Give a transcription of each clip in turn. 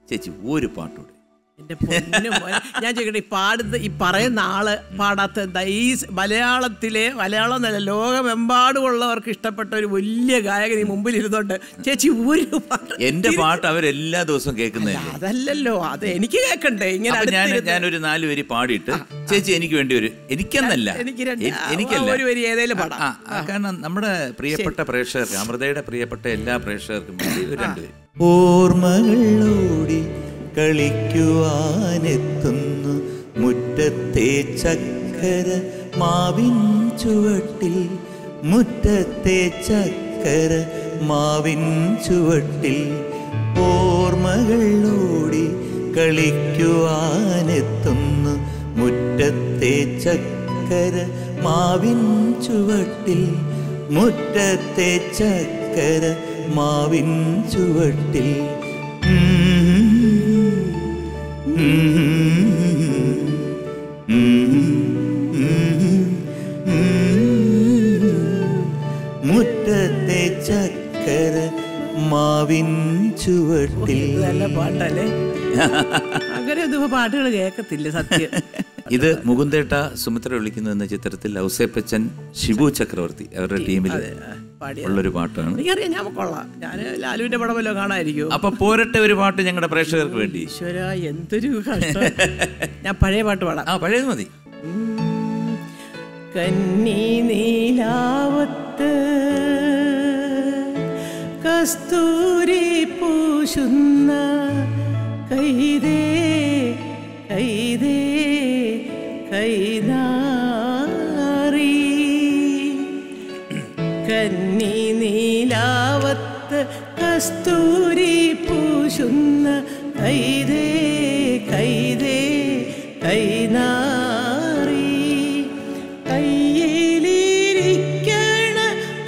ചേച്ചി ഒരു പാട്ടൂടെ എന്റെ പൊന്നു മോനെ. ഞാൻ ചോദിക്കട്ടെ ഈ പാടുന്ന ഈ പറയുന്ന ആള് പാടാത്ത എന്താ ഈ സ് മലയാളത്തിലെ മലയാളം എന്നല്ല ലോകമെമ്പാടുമുള്ളവർക്ക് ഇഷ്ടപ്പെട്ട ഒരു വലിയ ഗായകൻ ഈ മുമ്പിൽ ഇരുന്നോണ്ട് ചേച്ചി ഒരു പാട്ട് എന്റെ പാട്ട് അവരെല്ലാ ദിവസവും കേൾക്കുന്നതല്ലേ അതല്ലല്ലോ അത് എനിക്ക് കേൾക്കണ്ടേ ഇങ്ങനെ അപ്പൊ ഞാൻ അടുത്തിരുന്ന് ഞാനൊരു നാല് വരി പാടിയിട്ട് ചേച്ചി എനിക്ക് വേണ്ടി ഒരു എനിക്കെന്നല്ല എനിക്ക് രണ്ട് എ- എനിക്കല്ല ഒരു വരി ഏതേലും പാടാം ആ, ആ, കാരണം നമ്മുടെ പ്രിയപ്പെട്ട പ്രേക്ഷകർക്ക് അമൃതയുടെ പ്രിയപ്പെട്ട എല്ലാ പ്രേക്ഷകർക്കും വേണ്ടി ഒരു രണ്ടുപേരും ഓർമ്മകളോടി കളിക്കുവാനെത്തുന്നു മുറ്റത്തെ ചക്കര മാവിൻ ചുവട്ടിൽ മുറ്റത്തെ ചക്കര മാവിൻ ചുവട്ടിൽ ഓർമ്മകളോടി കളിക്കുവാനെത്തുന്നു മുറ്റത്തെ ചക്കര മാവിൻ ചുവട്ടിൽ മുറ്റത്തെ ചക്കര മാവിൻ ചുവട്ടിൽ മുറ്റത്തെ ചക്കര മാവിൻ ചുവട്ടിൽ ഇത് നല്ല പാട്ടല്ലേ അങ്ങനെ ഒന്നും ഇപ്പൊ പാട്ടുകൾ കേൾക്കത്തില്ല സത്യം ഇത് മുകുന്ദേട്ട സുമിത്ര വിളിക്കുന്നു എന്ന ചിത്രത്തിൽ ഔസേപ്പച്ചൻ ഷിബു ചക്രവർത്തി അവരുടെ ടീമിൽ പാടിയ ഉള്ളൊരു പാട്ടാണ് എനിക്കറിയാം ഞാൻ കൊള്ളാം ഞാൻ ലാലുവിന്റെ പടം വല്ലതും കാണാതിരിക്കുമോ അപ്പൊ പോരട്ടെ ഒരു പാട്ട് ഞങ്ങളുടെ പ്രേക്ഷകർക്ക് വേണ്ടി ഈശ്വര എന്തൊരു കഷ്ടം ഞാൻ പഴയ പാട്ട് പാടാം ആ പഴയത് മതി കന്നി നീലാവത്ത് കസ്തൂരി പൂശുന്ന കൈതേ കൈതേ കൈനാറി കന്നി നീലാവത്ത് കസ്തൂരി പൂശുന്ന കൈതേ കൈതേ കൈനാറി കയ്യിലിരിക്കണ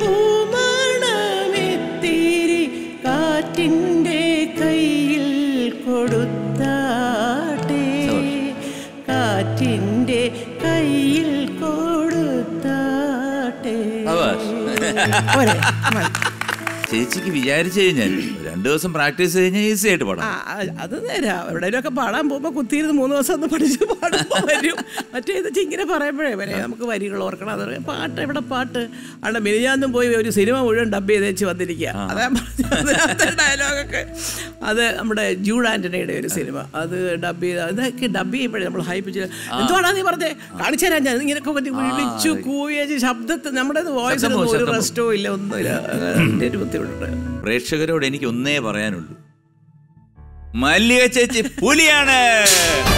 പൂമണമെത്തിരി കാറ്റിൻ്റെ കയ്യിൽ കൊടുത്താട്ടെ കാറ്റിൻ്റെ കയ്യിൽ കൊടുത്താട്ടെ പോരെ? മതി. ചേച്ചിക്ക് വിചാരിച്ചു കഴിഞ്ഞാൽ രണ്ടു ദിവസം പ്രാക്ടീസ് കഴിഞ്ഞാൽ ഈസി ആയിട്ട് ആ, പാടാം ആ, അത് നേരാ എവിടെയെങ്കിലുമൊക്കെ പാടാൻ പോകുമ്പോൾ കുത്തിയിരുന്ന് മൂന്ന് ദിവസം ഒന്ന് പഠിച്ച് പാടുമ്പോൾ വരും മറ്റേ ഇത് ഇങ്ങനെ പറയുമ്പോഴേ വരെ നമുക്ക് വരികൾ ഓർക്കണം അത് പാട്ട് എവിടെ പാട്ട് അവിടെ മിനിഞ്ഞാന്നും പോയി ഒരു സിനിമ മുഴുവൻ ഡബ് ചെയ്ത് വെച്ച് വന്നിരിക്കുക അതാ അതിനകത്തെ ഡയലോഗൊക്കെ അത് നമ്മുടെ ജൂഡ് ആന്റണിയുടെ ഒരു സിനിമ അത് ഡബ് ചെയ്ത് അതൊക്കെ ഡബ് ചെയ്യുമ്പോഴേ നമ്മൾ ഹൈപ്പിച്ച് എന്തുവാടാ നീ പറഞ്ഞേ കാണിച്ചു തരാൻ ഞാൻ ഇങ്ങനെയൊക്കെ പറ്റി വിളിച്ചു കൂവിയച്ച് ശബ്ദത്തിൽ നമ്മുടെ വോയിസിനൊന്നും ഒരു ശബ്ദം പോകും. റെസ്റ്റോ ഇല്ല ഒന്നുമില്ല അതിൻ്റെ ഒരു ബുദ്ധിമുട്ടുണ്ട് പ്രേക്ഷകരോട് എനിക്ക് ഒന്നേ പറയാനുള്ളൂ മല്ലിക ചേച്ചി പുലിയാണ്